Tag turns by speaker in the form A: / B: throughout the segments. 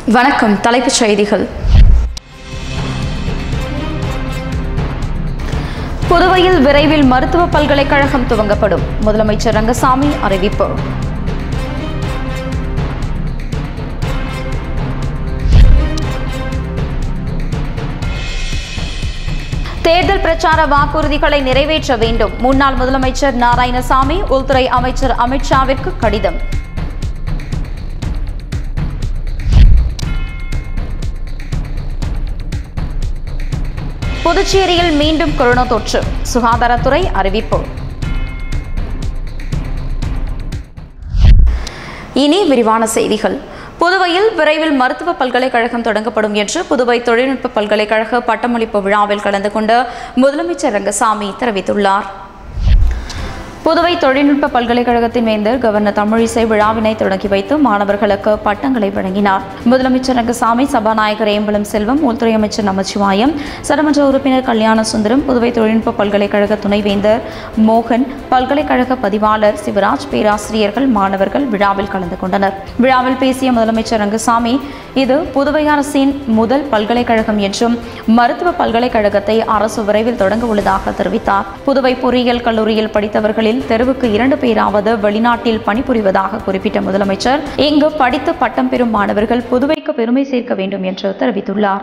A: வணக்கம் தலைப்புச் செய்திகள் புதுவையில் விரைவில் மருத்துவ பல்கலைக்கழகம் துவங்கப்படும் முதலமைச்சர் ரங்கசாமி அறிவிப்பு தேர்தல் பிரச்சார வாக்குறுதிகளை நிறைவேற்ற வேண்டும் முன்னாள் முதலமைச்சர் நாராயணசாமி உள்துறை அமைச்சர் அமித்ஷாவிற்கு கடிதம் புதுச்சேரியில் மீண்டும் கொரோனா தொற்று சுகாதாரத்துறை அறிவிப்பு இனி விரிவான செய்திகள் புதுவையில் விரைவில் மருத்துவ பல்கலைக்கழகம் தொடங்கப்படும் என்று புதுவை தொழில்நுட்ப பல்கலைக்கழக பட்டமளிப்பு விழாவில் கலந்து கொண்ட முதலமைச்சர் ரங்கசாமி தெரிவித்துள்ளார் புதுவை தொழில்நுட்ப பல்கலைக்கழகத்தின் வேந்தர் கவர்னர் தமிழிசை விழாவினை தொடங்கி வைத்து மாணவர்களுக்கு பட்டங்களை வழங்கினார் முதலமைச்சர் ரங்கசாமி சபாநாயகர் ஏம்பலம் செல்வம் உள்துறை அமைச்சர் நமச்சிவாயம் சட்டமன்ற உறுப்பினர் கல்யாண சுந்தரம் புதுவை தொழில்நுட்ப பல்கலைக்கழக துணைவேந்தர் மோகன் பல்கலைக்கழக பதிவாளர் சிவராஜ் பேராசிரியர்கள் மாணவர்கள் விழாவில் கலந்து கொண்டனர் விழாவில் பேசிய முதலமைச்சர் ரங்கசாமி இது புதுவை அரசின் முதல் பல்கலைக்கழகம் என்றும் மருத்துவ பல்கலைக்கழகத்தை அரசு விரைவில் தொடங்க உள்ளதாக தெரிவித்தார் புதுவை பொறியியல் கல்லூரியில் படித்தவர்களில் தெருவுக்கு இரண்டு பேராவது வெளிநாட்டில் பணிபுரிவதாக குறிப்பிட்ட முதலமைச்சர் இங்கு படித்து பட்டம் பெறும் மாணவர்கள் புதுவைக்கு பெருமை சேர்க்க வேண்டும் என்று தெரிவித்துள்ளார்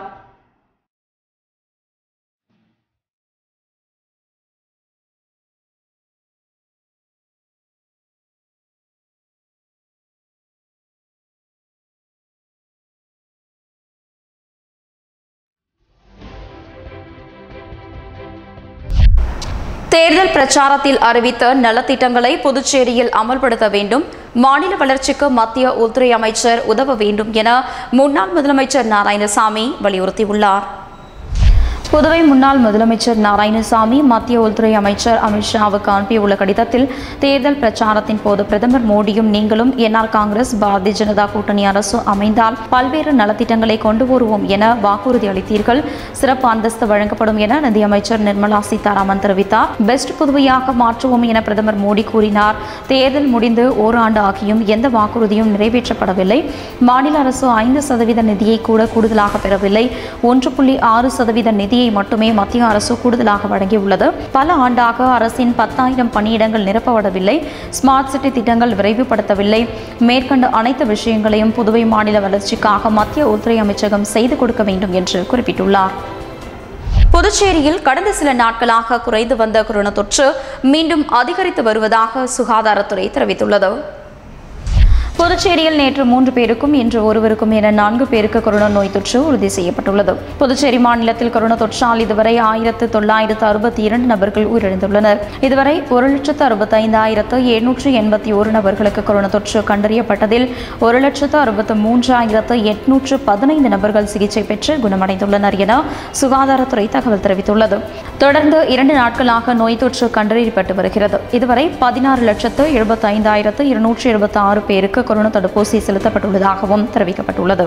A: தேர்தல் பிரச்சாரத்தில் அறிவித்த நலத்திட்டங்களை புதுச்சேரியில் அமல்படுத்த வேண்டும் மாநில வளர்ச்சிக்கு மத்திய உள்துறை அமைச்சர் உதவ வேண்டும் என முன்னாள் முதலமைச்சர் நாராயணசாமி வலியுறுத்தியுள்ளார் புதுவை முன்னாள் முதலமைச்சர் நாராயணசாமி மத்திய உள்துறை அமைச்சர் அமித்ஷாவுக்கு அனுப்பியுள்ள கடிதத்தில் தேர்தல் பிரச்சாரத்தின் போது பிரதமர் மோடியும் நீங்களும் என்ஆர் காங்கிரஸ் பாரதிய ஜனதா கூட்டணி அரசு அமைந்தால் பல்வேறு நலத்திட்டங்களை கொண்டு வருவோம் என வாக்குறுதி அளித்தீர்கள் சிறப்பு அந்தஸ்து வழங்கப்படும் என நிதியமைச்சர் நிர்மலா சீதாராமன் தெரிவித்தார் பெஸ்ட் புதுவையாக மாற்றுவோம் என பிரதமர் மோடி கூறினார் தேர்தல் முடிந்து ஓராண்டு ஆகியும் எந்த வாக்குறுதியும் நிறைவேற்றப்படவில்லை மாநில அரசு ஐந்து சதவீத நிதியை கூட கூடுதலாக பெறவில்லை ஒன்று புள்ளி ஆறு சதவீத நிதியை மட்டுமே மத்திய அரசு கூடுதலாக வழங்கியுள்ளது பல ஆண்டாக அரசின் பத்தாயிரம் பணியிடங்கள் நிரப்பப்படவில்லை ஸ்மார்ட் சிட்டி திட்டங்கள் விரைவுபடுத்தவில்லை மேற்கண்ட அனைத்து விஷயங்களையும் புதுவை மாநில வளர்ச்சிக்காக மத்திய உள்துறை அமைச்சகம் செய்து கொடுக்க வேண்டும் என்று குறிப்பிட்டுள்ளார் புதுச்சேரியில் கடந்த சில நாட்களாக குறைந்து வந்த கொரோனா தொற்று மீண்டும் அதிகரித்து வருவதாக சுகாதாரத்துறை தெரிவித்துள்ளது புதுச்சேரியில் நேற்று மூன்று பேருக்கும் இன்று ஒருவருக்கும் என நான்கு பேருக்கு கொரோனா நோய் தொற்று உறுதி செய்யப்பட்டுள்ளது புதுச்சேரி மாநிலத்தில் கொரோனா தொற்றால் இதுவரை ஆயிரத்து தொள்ளாயிரத்து அறுபத்தி இரண்டு நபர்கள் உயிரிழந்துள்ளனர் இதுவரை ஒரு லட்சத்து அறுபத்தைந்தாயிரத்து எழுநூற்று எண்பத்தி ஒரு நபர்களுக்கு கொரோனா தொற்று கண்டறியப்பட்டதில் ஒரு லட்சத்து அறுபத்து மூன்றாயிரத்து எட்நூற்று பதினைந்து நபர்கள் சிகிச்சை பெற்று குணமடைந்துள்ளனர் என சுகாதாரத்துறை தகவல் தெரிவித்துள்ளது தொடர்ந்து இரண்டு நாட்களாக நோய் தொற்று கண்டறியப்பட்டு வருகிறது இதுவரை பதினாறு லட்சத்து எழுபத்தைந்தாயிரத்து இருநூற்று எழுபத்தி ஆறு பேருக்கு கொரோனா தடுப்பூசி செலுத்தப்பட்டுள்ளதாகவும் தெரிவிக்கப்பட்டுள்ளது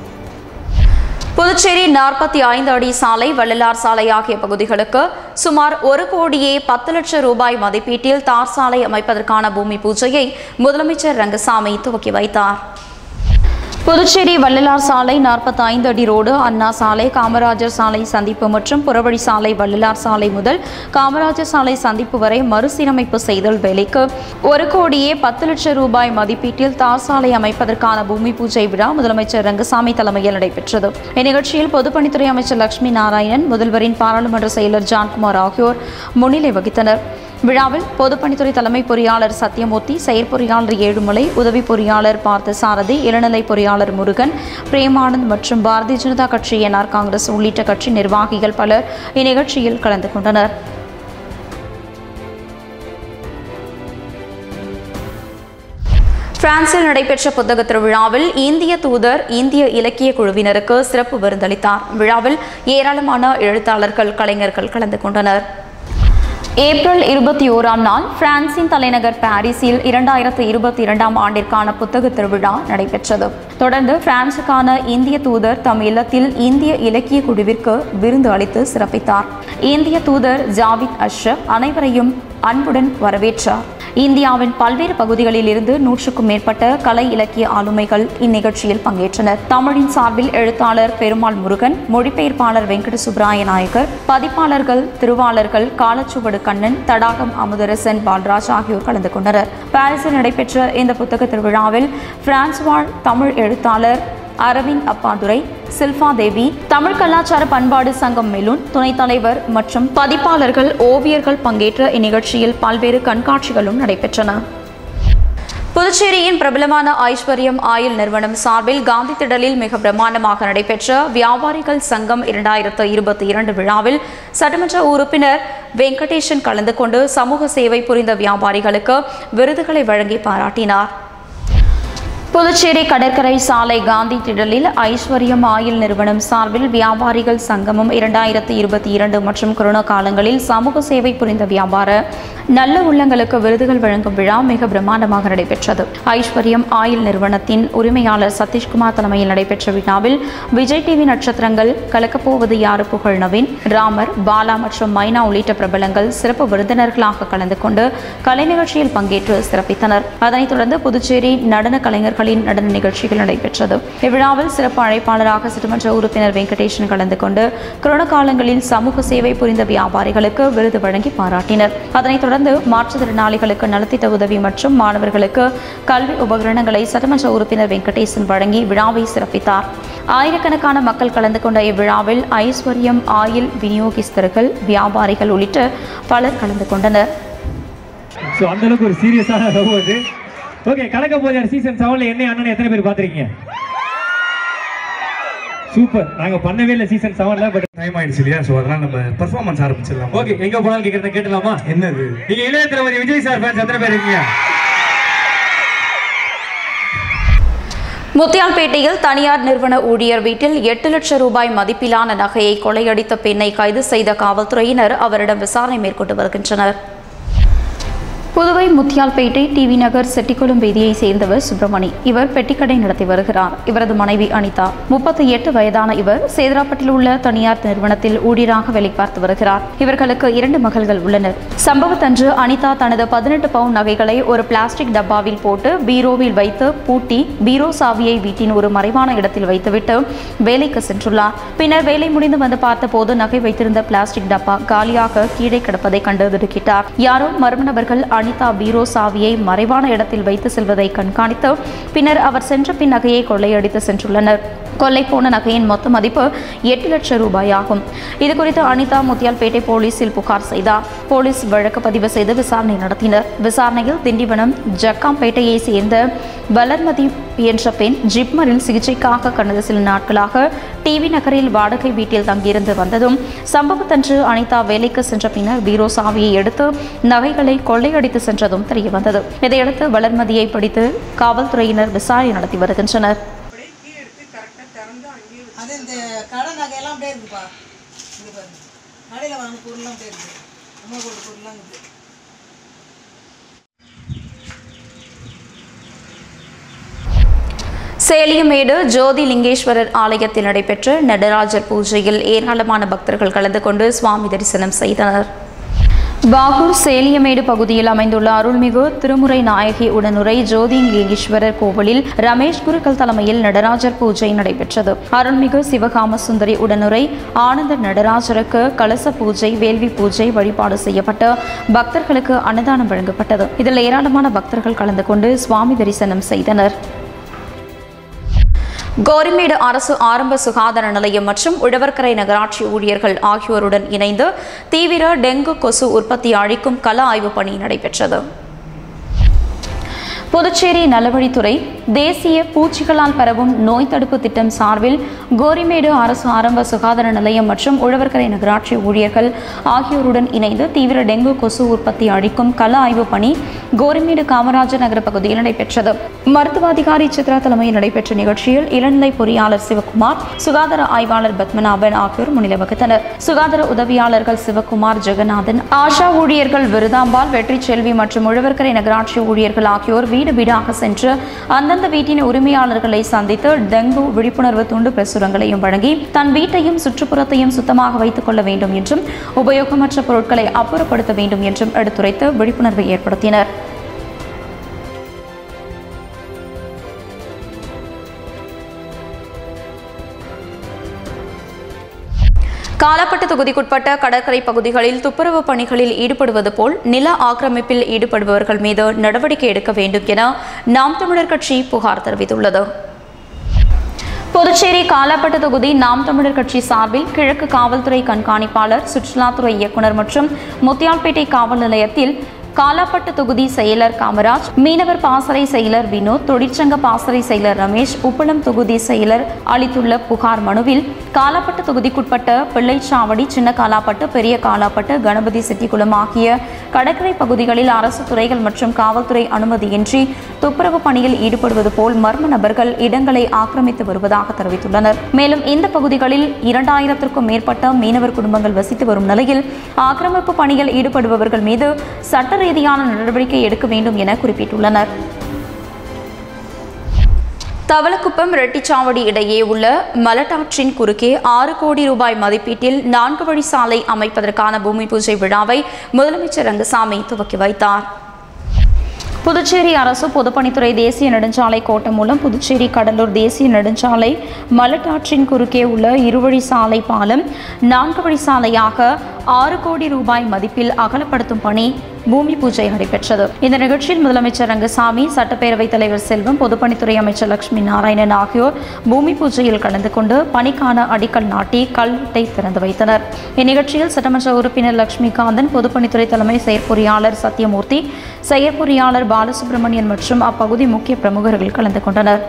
A: புதுச்சேரி நாற்பத்தி ஐந்து அடி சாலை வள்ளலார் சாலை ஆகிய பகுதிகளுக்கு சுமார் ஒரு கோடியே பத்து லட்சம் ரூபாய் மதிப்பீட்டில் தார் சாலை அமைப்பதற்கான பூமி பூஜையை முதலமைச்சர் ரங்கசாமி துவக்கி வைத்தார் புதுச்சேரி வள்ளலார் சாலை நாற்பத்தி ஐந்து அடி ரோடு அண்ணா சாலை காமராஜர் சாலை சந்திப்பு மற்றும் புறவழி சாலை வள்ளலார் சாலை முதல் காமராஜர் சாலை சந்திப்பு வரை மறுசீரமைப்பு செய்தல் வேலைக்கு ஒரு கோடியே பத்து லட்சம் ரூபாய் மதிப்பீட்டில் தார் சாலை அமைப்பதற்கான பூமி பூஜை விழா முதலமைச்சர் ரங்கசாமி தலைமையில் நடைபெற்றது இந்நிகழ்ச்சியில் பொதுப்பணித்துறை அமைச்சர் லட்சுமி நாராயணன் முதல்வரின் பாராளுமன்ற செயலர் ஜான்குமார் ஆகியோர் முன்னிலை வகித்தனர் விழாவில் பொதுப்பணித்துறை தலைமை பொறியாளர் சத்யமூர்த்தி செயற்பொறியாளர் ஏழுமலை உதவி பொறியாளர் பார்த்த சாரதி இளநிலை பொறியாளர் முருகன் பிரேமானந்த் மற்றும் பாரதிய ஜனதா கட்சி என்ஆர் காங்கிரஸ் உள்ளிட்ட கட்சி நிர்வாகிகள் பலர் இந்நிகழ்ச்சியில் கலந்து கொண்டனர் பிரான்சில் நடைபெற்ற புத்தக திருவிழாவில் இந்திய தூதர் இந்திய இலக்கிய குழுவினருக்கு சிறப்பு விருந்தளித்தார் விழாவில் ஏராளமான எழுத்தாளர்கள் கலைஞர்கள் கலந்து கொண்டனர் ஏப்ரல் இருபத்தி ஓராம் நாள் பிரான்சின் தலைநகர் பாரிஸில் இரண்டாயிரத்து இருபத்தி இரண்டாம் ஆண்டிற்கான புத்தக திருவிழா நடைபெற்றது தொடர்ந்து பிரான்சுக்கான இந்திய தூதர் தம் இல்லத்தில் இந்திய இலக்கிய குழுவிற்கு விருந்து அளித்து சிறப்பித்தார் இந்திய தூதர் ஜாவித் அஷ்ரப் அனைவரையும் அன்புடன் வரவேற்றார் இந்தியாவின் பல்வேறு பகுதிகளில் இருந்து நூற்றுக்கும் மேற்பட்ட கலை இலக்கிய ஆளுமைகள் இந்நிகழ்ச்சியில் பங்கேற்றனர் தமிழின் சார்பில் எழுத்தாளர் பெருமாள் முருகன் மொழிபெயர்ப்பாளர் வெங்கட சுப்ராய நாயக்கர் பதிப்பாளர்கள் திருவாளர்கள் காலச்சுவடு கண்ணன் தடாகம் அமுதரசன் பால்ராஜ் ஆகியோர் கலந்து கொண்டனர் பாரிஸில் நடைபெற்ற இந்த புத்தக திருவிழாவில் பிரான்ஸ் வாழ் தமிழ் எழுத்தாளர் அரவிந்த் அப்பாதுரை சில்பா தேவி தமிழ் கலாச்சார பண்பாடு சங்கம் மெலூன் துணைத் தலைவர் மற்றும் பதிப்பாளர்கள் ஓவியர்கள் பங்கேற்ற இந்நிகழ்ச்சியில் பல்வேறு கண்காட்சிகளும் நடைபெற்றன புதுச்சேரியின் பிரபலமான ஐஸ்வர்யம் ஆயில் நிறுவனம் சார்பில் காந்தி திடலில் மிக பிரமாண்டமாக நடைபெற்ற வியாபாரிகள் சங்கம் இரண்டாயிரத்து இருபத்தி இரண்டு விழாவில் சட்டமன்ற உறுப்பினர் வெங்கடேசன் கலந்து கொண்டு சமூக சேவை புரிந்த வியாபாரிகளுக்கு விருதுகளை வழங்கி பாராட்டினார் புதுச்சேரி கடற்கரை சாலை காந்தி திடலில் ஐஸ்வர்யம் ஆயில் நிறுவனம் சார்பில் வியாபாரிகள் சங்கமம் இரண்டாயிரத்தி இருபத்தி இரண்டு மற்றும் கொரோனா காலங்களில் சமூக சேவை புரிந்த வியாபார நல்ல உள்ளங்களுக்கு விருதுகள் வழங்கும் விழா மிக பிரம்மாண்டமாக நடைபெற்றது ஐஸ்வர்யம் ஆயில் நிறுவனத்தின் உரிமையாளர் சதீஷ்குமார் தலைமையில் நடைபெற்ற விழாவில் விஜய் டிவி நட்சத்திரங்கள் கலக்கப்போவது யாரு புகழ் நவீன் ராமர் பாலா மற்றும் மைனா உள்ளிட்ட பிரபலங்கள் சிறப்பு விருந்தினர்களாக கலந்து கொண்டு கலை நிகழ்ச்சியில் பங்கேற்று சிறப்பித்தனர் அதனைத் தொடர்ந்து புதுச்சேரி நடன கலைஞர்களின் நடன நிகழ்ச்சிகள் நடைபெற்றது இவ்விழாவில் சிறப்பு அழைப்பாளராக சட்டமன்ற உறுப்பினர் வெங்கடேசன் கலந்து கொண்டு கொரோனா காலங்களில் சமூக சேவை புரிந்த வியாபாரிகளுக்கு விருது வழங்கி பாராட்டினர் அதனைத் தொடர்ந்து மாற்றுத்திறனாளிகளுக்கு நலத்திட்ட உதவி மற்றும் மாணவர்களுக்கு கல்வி உபகரணங்களை சட்டமன்ற உறுப்பினர் வெங்கடேசன் வழங்கி விழாவை சிறப்பித்தார் ஆயிரக்கணக்கான மக்கள் கலந்து கொண்ட இவ்விழாவில் ஐஸ்வர்யம் ஆயில் விநியோகிஸ்தர்கள் வியாபாரிகள் உள்ளிட்ட பலர் கலந்து கொண்டனர்
B: ஸோ அந்த அளவுக்கு ஒரு சீரியஸான லவ் அது ஓகே கலக்க போதியார் சீசன் செவன்ல என்ன அண்ணன் எத்தனை பேர் பார்த்துருக்கீங்க சூப்பர் நாங்க பண்ணவே இல்லை சீசன் செவன்ல பட்
C: டைம் ஆயிடுச்சு இல்லையா ஸோ அதனால நம்ம பெர்ஃபார்மன்ஸ் ஆரம்பிச்சிடலாம்
B: ஓகே எங்க போனாலும் கேட்கறத கேட்டலாமா
C: என்னது
B: நீங்க இளைய தளபதி விஜய் சார் ஃபேன்ஸ் எத்தனை பேர் இருக்கீங்க
A: முத்தியால்பேட்டையில் தனியார் நிறுவன ஊழியர் வீட்டில் எட்டு லட்சம் ரூபாய் மதிப்பிலான நகையை கொள்ளையடித்த பெண்ணை கைது செய்த காவல்துறையினர் அவரிடம் விசாரணை மேற்கொண்டு வருகின்றனர் புதுவை முத்தியால்பேட்டை டிவி நகர் செட்டிக்குளம் வீதியை சேர்ந்தவர் சுப்பிரமணி இவர் பெட்டிக்கடை நடத்தி வருகிறார் இவரது மனைவி அனிதா முப்பத்தி எட்டு வயதான இவர் சேதராப்பட்டில் உள்ள தனியார் நிறுவனத்தில் ஊழியராக வேலை பார்த்து வருகிறார் இவர்களுக்கு இரண்டு மகள்கள் உள்ளனர் சம்பவத்தன்று அனிதா தனது பதினெட்டு பவுன் நகைகளை ஒரு பிளாஸ்டிக் டப்பாவில் போட்டு பீரோவில் வைத்து பூட்டி பீரோ சாவியை வீட்டின் ஒரு மறைவான இடத்தில் வைத்துவிட்டு வேலைக்கு சென்றுள்ளார் பின்னர் வேலை முடிந்து வந்து பார்த்தபோது நகை வைத்திருந்த பிளாஸ்டிக் டப்பா காலியாக கீழே கிடப்பதை கண்டு திடுக்கிட்டார் யாரோ மர்ம நபர்கள் அனிதா பீரோ சாவியை மறைவான இடத்தில் வைத்து செல்வதை கண்காணித்து பின்னர் அவர் சென்ற பின் நகையை கொள்ளையடித்து சென்றுள்ளனர் கொள்ளை போன நகையின் மொத்த மதிப்பு எட்டு லட்சம் ரூபாய் ஆகும் இதுகுறித்து அனிதா முத்தியால்பேட்டை போலீசில் புகார் செய்தார் போலீஸ் வழக்கு பதிவு செய்து விசாரணை நடத்தினர் விசாரணையில் திண்டிவனம் ஜக்காம்பேட்டையை சேர்ந்த வளர்மதி என்ற பெண் ஜிப்மரில் சிகிச்சைக்காக கடந்த சில நாட்களாக டிவி நகரில் வாடகை வீட்டில் தங்கியிருந்து வந்ததும் சம்பவத்தன்று அனிதா வேலைக்கு சென்ற பின்னர் பீரோ சாவியை எடுத்து நகைகளை கொள்ளையடித்து சென்றதும் தெரியவந்தது இதையடுத்து வளர்மதியை பிடித்து காவல்துறையினர் விசாரணை நடத்தி வருகின்றனர்
D: அது இந்த கடை நகையெல்லாம் அப்படியே இருக்குப்பா இங்கே பாருங்க கடையில் வாங்கின பொருள்லாம் அப்படியே இருக்குது அம்மா போட்ட பொருள்லாம் இருக்குது
A: சேலியமேடு ஜோதி லிங்கேஸ்வரர் ஆலயத்தில் நடைபெற்ற நடராஜர் பூஜையில் ஏராளமான பக்தர்கள் கலந்து கொண்டு சுவாமி தரிசனம் செய்தனர் பாகூர் சேலியமேடு பகுதியில் அமைந்துள்ள அருள்மிகு திருமுறை நாயகி உடனுரை ஜோதிலிங்கேஸ்வரர் கோவிலில் ரமேஷ் குருக்கள் தலைமையில் நடராஜர் பூஜை நடைபெற்றது அருள்மிகு சிவகாம சுந்தரி உடனுரை ஆனந்த நடராஜருக்கு கலச பூஜை வேள்வி பூஜை வழிபாடு செய்யப்பட்டு பக்தர்களுக்கு அன்னதானம் வழங்கப்பட்டது இதில் ஏராளமான பக்தர்கள் கலந்து கொண்டு சுவாமி தரிசனம் செய்தனர் கோரிமேடு அரசு ஆரம்ப சுகாதார நிலையம் மற்றும் உழவர்கரை நகராட்சி ஊழியர்கள் ஆகியோருடன் இணைந்து தீவிர டெங்கு கொசு உற்பத்தி அழிக்கும் கள ஆய்வு பணி நடைபெற்றது புதுச்சேரி நலவழித்துறை தேசிய பூச்சிகளால் பரவும் நோய் தடுப்பு திட்டம் சார்பில் கோரிமேடு அரசு ஆரம்ப சுகாதார நிலையம் மற்றும் உழவர்கரை நகராட்சி ஊழியர்கள் ஆகியோருடன் இணைந்து தீவிர டெங்கு கொசு உற்பத்தி அழிக்கும் கள ஆய்வு பணி கோரிமேடு காமராஜர் நகர பகுதியில் நடைபெற்றது மருத்துவ அதிகாரி சித்ரா தலைமையில் நடைபெற்ற நிகழ்ச்சியில் இளநிலை பொறியாளர் சிவகுமார் சுகாதார ஆய்வாளர் பத்மநாபன் ஆகியோர் முன்னிலை வகித்தனர் சுகாதார உதவியாளர்கள் சிவகுமார் ஜெகநாதன் ஆஷா ஊழியர்கள் விருதாம்பாள் வெற்றி செல்வி மற்றும் உழவர்கரை நகராட்சி ஊழியர்கள் ஆகியோர் வீடு வீடாக சென்று அந்தந்த வீட்டின் உரிமையாளர்களை சந்தித்து டெங்கு விழிப்புணர்வு துண்டு பிரசுரங்களையும் வழங்கி தன் வீட்டையும் சுற்றுப்புறத்தையும் சுத்தமாக வைத்துக் கொள்ள வேண்டும் என்றும் உபயோகமற்ற பொருட்களை அப்புறப்படுத்த வேண்டும் என்றும் எடுத்துரைத்து விழிப்புணர்வை ஏற்படுத்தினர் காலப்பட்டு தொகுதிக்குட்பட்ட கடற்கரை பகுதிகளில் துப்புரவு பணிகளில் ஈடுபடுவது போல் நில ஆக்கிரமிப்பில் ஈடுபடுபவர்கள் மீது நடவடிக்கை எடுக்க வேண்டும் என நாம் தமிழர் கட்சி புகார் தெரிவித்துள்ளது புதுச்சேரி காலாப்பட்டு தொகுதி நாம் தமிழர் கட்சி சார்பில் கிழக்கு காவல்துறை கண்காணிப்பாளர் சுற்றுலாத்துறை இயக்குனர் மற்றும் முத்தியால்பேட்டை காவல் நிலையத்தில் காலாப்பட்டு தொகுதி செயலர் காமராஜ் மீனவர் பாசறை செயலர் வினோத் தொழிற்சங்க பாசறை செயலர் ரமேஷ் உப்பளம் தொகுதி செயலர் அளித்துள்ள புகார் மனுவில் காலாப்பட்டு தொகுதிக்குட்பட்ட பிள்ளைச்சாவடி சின்ன காலாப்பட்டு பெரிய காலாப்பட்டு கணபதி செட்டிக்குளம் ஆகிய கடற்கரை பகுதிகளில் அரசு துறைகள் மற்றும் காவல்துறை அனுமதியின்றி துப்புரவு பணியில் ஈடுபடுவது போல் மர்ம நபர்கள் இடங்களை ஆக்கிரமித்து வருவதாக தெரிவித்துள்ளனர் மேலும் இந்த பகுதிகளில் இரண்டாயிரத்திற்கும் மேற்பட்ட மீனவர் குடும்பங்கள் வசித்து வரும் நிலையில் ஆக்கிரமிப்பு பணியில் ஈடுபடுபவர்கள் மீது சட்ட ரீதியான நடவடிக்கை எடுக்க வேண்டும் என குறிப்பிட்டுள்ளனர் தவளக்குப்பம் ரெட்டிச்சாவடி இடையே உள்ள மலட்டாற்றின் குறுக்கே ஆறு கோடி ரூபாய் மதிப்பீட்டில் நான்கு வழி சாலை அமைப்பதற்கான பூமி பூஜை விழாவை முதலமைச்சர் ரங்கசாமி துவக்கி வைத்தார் புதுச்சேரி அரசு பொதுப்பணித்துறை தேசிய நெடுஞ்சாலை கோட்டம் மூலம் புதுச்சேரி கடலூர் தேசிய நெடுஞ்சாலை மலட்டாற்றின் குறுக்கே உள்ள இருவழி சாலை பாலம் நான்கு வழி சாலையாக ஆறு கோடி ரூபாய் மதிப்பில் அகலப்படுத்தும் பணி பூமி பூஜை நடைபெற்றது இந்த நிகழ்ச்சியில் முதலமைச்சர் ரங்கசாமி சட்டப்பேரவைத் தலைவர் செல்வம் பொதுப்பணித்துறை அமைச்சர் லட்சுமி நாராயணன் ஆகியோர் பூமி பூஜையில் கலந்து கொண்டு பணிக்கான அடிக்கல் நாட்டி கல்வெட்டை திறந்து வைத்தனர் இந்நிகழ்ச்சியில் சட்டமன்ற உறுப்பினர் லட்சுமிகாந்தன் பொதுப்பணித்துறை தலைமை செயற்பொறியாளர் சத்யமூர்த்தி செயற்பொறியாளர் பாலசுப்ரமணியன் மற்றும் அப்பகுதி முக்கிய பிரமுகர்கள் கலந்து கொண்டனர்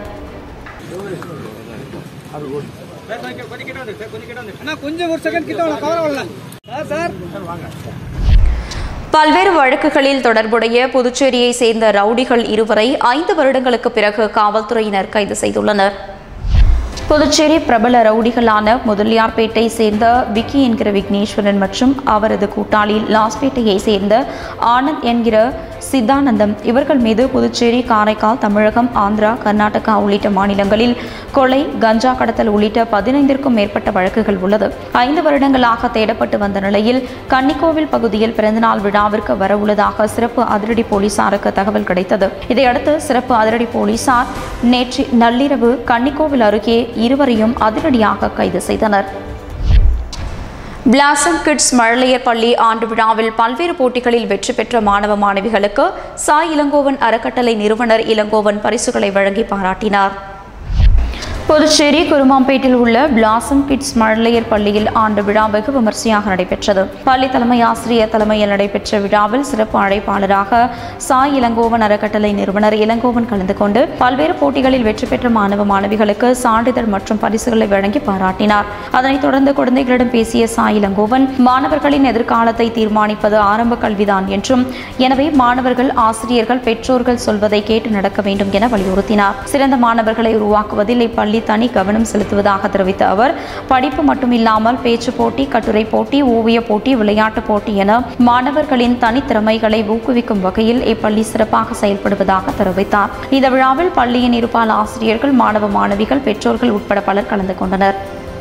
E: கொஞ்சம் ஒரு செகண்ட் கிட்ட வாங்க, கவலை வரல சார் சார்
A: பல்வேறு வழக்குகளில் தொடர்புடைய புதுச்சேரியை சேர்ந்த ரவுடிகள் இருவரை ஐந்து வருடங்களுக்கு பிறகு காவல்துறையினர் கைது செய்துள்ளனர் புதுச்சேரி பிரபல ரவுடிகளான முதலியார்பேட்டை சேர்ந்த விக்கி என்கிற விக்னேஸ்வரன் மற்றும் அவரது கூட்டாளி லாஸ்பேட்டையை சேர்ந்த ஆனந்த் என்கிற சித்தானந்தம் இவர்கள் மீது புதுச்சேரி காரைக்கால் தமிழகம் ஆந்திரா கர்நாடகா உள்ளிட்ட மாநிலங்களில் கொலை கஞ்சா கடத்தல் உள்ளிட்ட பதினைந்திற்கும் மேற்பட்ட வழக்குகள் உள்ளது ஐந்து வருடங்களாக தேடப்பட்டு வந்த நிலையில் கன்னிக்கோவில் பகுதியில் பிறந்தநாள் விழாவிற்கு வரவுள்ளதாக சிறப்பு அதிரடி போலீசாருக்கு தகவல் கிடைத்தது இதையடுத்து சிறப்பு அதிரடி போலீசார் நேற்று நள்ளிரவு கன்னிக்கோவில் அருகே இருவரையும் அதிரடியாக கைது செய்தனர் பிளாசம் கிட்ஸ் மழலையர் பள்ளி ஆண்டு விழாவில் பல்வேறு போட்டிகளில் வெற்றி பெற்ற மாணவ மாணவிகளுக்கு சாய் இளங்கோவன் அறக்கட்டளை நிறுவனர் இளங்கோவன் பரிசுகளை வழங்கி பாராட்டினார் புதுச்சேரி குருமாம்பேட்டில் உள்ள பிளாசம் கிட்ஸ் மழலையர் பள்ளியில் ஆண்டு விழா வெகு விமர்சையாக நடைபெற்றது பள்ளி தலைமை ஆசிரியர் தலைமையில் நடைபெற்ற விழாவில் சிறப்பு அழைப்பாளராக சாய் இளங்கோவன் அறக்கட்டளை நிறுவனர் இளங்கோவன் கலந்து கொண்டு பல்வேறு போட்டிகளில் வெற்றி பெற்ற மாணவ மாணவிகளுக்கு சான்றிதழ் மற்றும் பரிசுகளை வழங்கி பாராட்டினார் அதனைத் தொடர்ந்து குழந்தைகளிடம் பேசிய சாய் இளங்கோவன் மாணவர்களின் எதிர்காலத்தை தீர்மானிப்பது ஆரம்ப கல்விதான் என்றும் எனவே மாணவர்கள் ஆசிரியர்கள் பெற்றோர்கள் சொல்வதை கேட்டு நடக்க வேண்டும் என வலியுறுத்தினார் சிறந்த மாணவர்களை உருவாக்குவதில் இப்பள்ளி தனி கவனம் செலுத்துவதாக தெரிவித்த அவர் படிப்பு மட்டுமில்லாமல் பேச்சு போட்டி கட்டுரை போட்டி ஓவிய போட்டி விளையாட்டு போட்டி என மாணவர்களின் தனித்திறமைகளை ஊக்குவிக்கும் வகையில் இப்பள்ளி சிறப்பாக செயல்படுவதாக தெரிவித்தார் இந்த விழாவில் பள்ளியின் இருபால் ஆசிரியர்கள் மாணவ மாணவிகள் பெற்றோர்கள் உட்பட பலர் கலந்து கொண்டனர்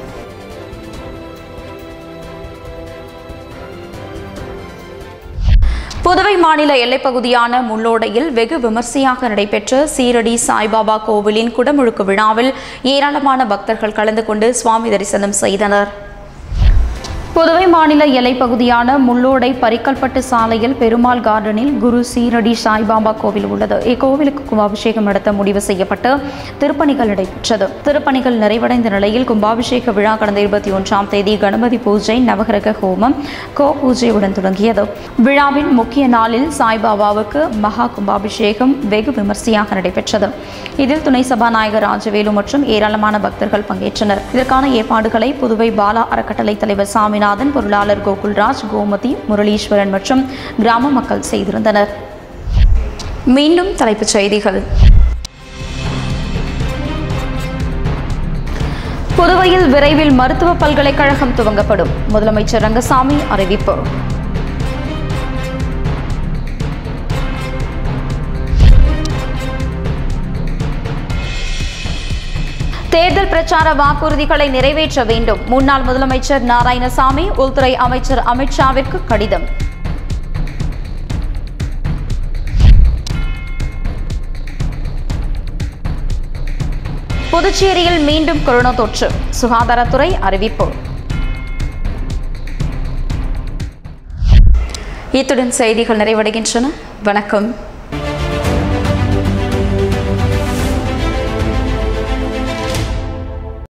A: புதுவை மாநில எல்லைப்பகுதியான முள்ளோடையில் வெகு விமர்சையாக நடைபெற்ற சீரடி சாய்பாபா கோவிலின் குடமுழுக்கு விழாவில் ஏராளமான பக்தர்கள் கலந்து கொண்டு சுவாமி தரிசனம் செய்தனர் புதுவை மாநில எல்லைப்பகுதியான முள்ளோடை பரிக்கல்பட்டு சாலையில் பெருமாள் கார்டனில் குரு சீரடி சாய்பாபா கோவில் உள்ளது இக்கோவிலுக்கு கும்பாபிஷேகம் நடத்த முடிவு செய்யப்பட்டு திருப்பணிகள் நடைபெற்றது திருப்பணிகள் நிறைவடைந்த நிலையில் கும்பாபிஷேக விழா கடந்த இருபத்தி ஒன்றாம் தேதி கணபதி பூஜை நவகிரக ஹோமம் கோ பூஜையுடன் தொடங்கியது விழாவின் முக்கிய நாளில் சாய்பாபாவுக்கு மகா கும்பாபிஷேகம் வெகு விமர்சையாக நடைபெற்றது இதில் துணை சபாநாயகர் ராஜவேலு மற்றும் ஏராளமான பக்தர்கள் பங்கேற்றனர் இதற்கான ஏற்பாடுகளை புதுவை பாலா அறக்கட்டளை தலைவர் சாமிநாதன் பொருளாளர் கோகுல்ராஜ் கோமதி முரளீஸ்வரன் மற்றும் கிராம மக்கள் செய்திருந்தனர் மீண்டும் தலைப்புச் செய்திகள் புதுவையில் விரைவில் மருத்துவ பல்கலைக்கழகம் துவங்கப்படும் முதலமைச்சர் ரங்கசாமி அறிவிப்பு தேர்தல் பிரச்சார வாக்குறுதிகளை நிறைவேற்ற வேண்டும் முன்னாள் முதலமைச்சர் நாராயணசாமி உள்துறை அமைச்சர் அமித்ஷாவிற்கு கடிதம் புதுச்சேரியில் மீண்டும் கொரோனா தொற்று சுகாதாரத்துறை அறிவிப்பு இத்துடன் செய்திகள் நிறைவடைகின்றன வணக்கம்